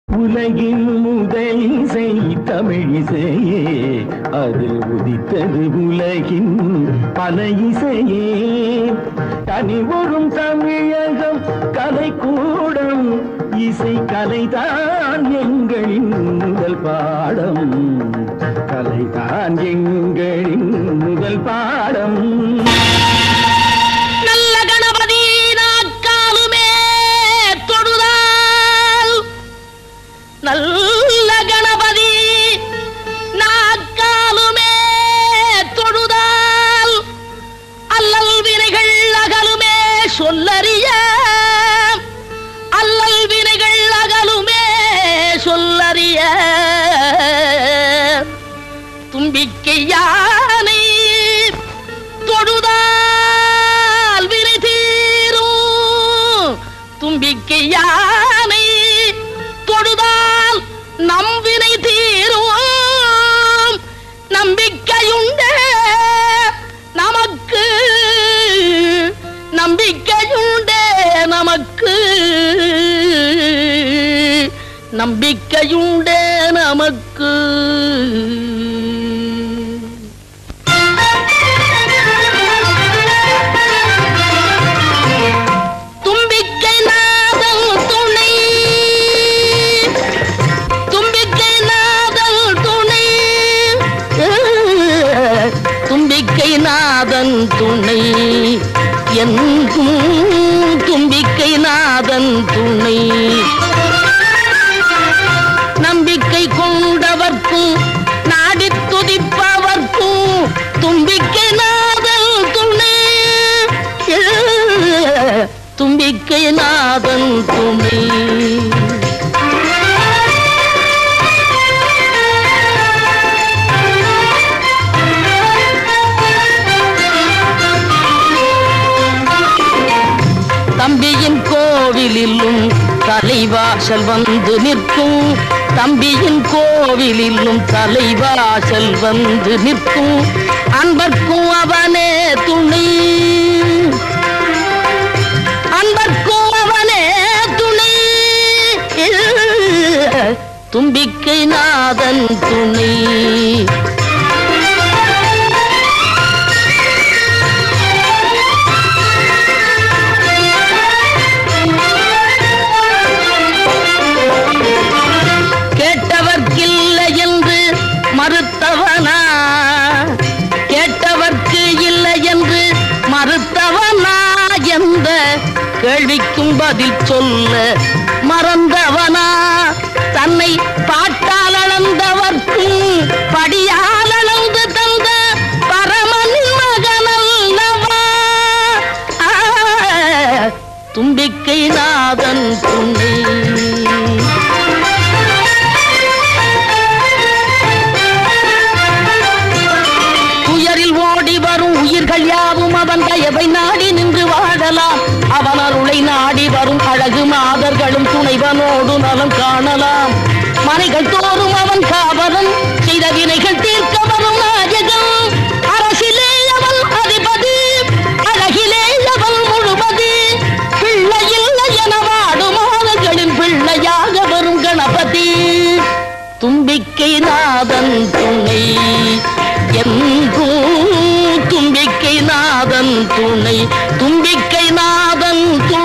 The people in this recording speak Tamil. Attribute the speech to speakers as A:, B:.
A: உலகின் முதல் இசை தமிழிசையே அதில் உதித்தது உலகின் பல இசையே தனிவரும் தமிழகம் கலைக்கூடம் இசை கலைதான் எங்களின் முதல் பாடம் கலைதான் எங்களின் முதல் பாடம்
B: நல்ல கணபதி நாக்காலுமே தொழுதால் நல்ல கணபதி நாக்காலுமே தொழுதால் அல்லல் வினைகள் அகலுமே சொல்லறிய அல்லல் வினைகள் அகலுமே சொல்லறிய தும்பிக்கை யானை தொழுதால் வினை தீரும் தும்பிக்கை யானை தொழுதால் நம் வினை தீரும் நம்பிக்கையுண்டு நமக்கு நம்பிக்கையுண்டே நமக்கு நம்பிக்கையுண்டே நமக்கு தும்பிக்கை நாதல் துணை தும்பிக்கை நாதல் துணை தும்பிக்கை நாதன் துணை எங்கும் தும்பிக்கை நாதன் துணை நம்பிக்கை கொண்டவர்க்கும் நாடித் துதிப்பவர்க்கும் தும்பிக்கை நாதல் துணை தும்பிக்கை நாதன் துணை தம்பியின் கோவிலிலும் தலைவாசல் வந்து நிற்கும் தம்பியின் கோவிலிலும் தலைவாசல் வந்து நிற்கும் அன்பர்க்கும் அவனே துணை அன்பர்க்கும் அவனே துணை தும்பிக்கை நாதன் துணை கேட்டவர்க்கில்லை என்று மறுத்தவனா கேட்டவர்க்கு இல்லை என்று மறுத்தவனா எந்த கேள்விக்கும் பதில் சொல்ல மறந்தவனா தன்னை பாட்டால் அளந்தவர்க்கும் படியால் அளந்து தந்த பரமனின் மகனல்லவா ஆ, தும்பிக்கை நாதன் துணை துயரில் ஓடி வரும் உயிர்கள் யாவும் அவன் தயவை நாடி நின்று வாழலாம் அவன் அருளை நாடி வரும் அழகு மாதர்களும் துணைவனோடு நலம் காணலாம் மனைகள் தோறும் அவன் காவலன் செய்த வினைகள் தீர்க்க வரும் நாயகன் அரசிலே அவன் அதிபதி அழகிலே அவன் முழுமதி பிள்ளை இல்லை என வாடும் மாதர்களின் பிள்ளையாக வரும் கணபதி தும்பிக்கை நாதன் துணை எங்கும் தும்பிக்கை நாதன் துணை தும்பிக்கை நாதன் துணை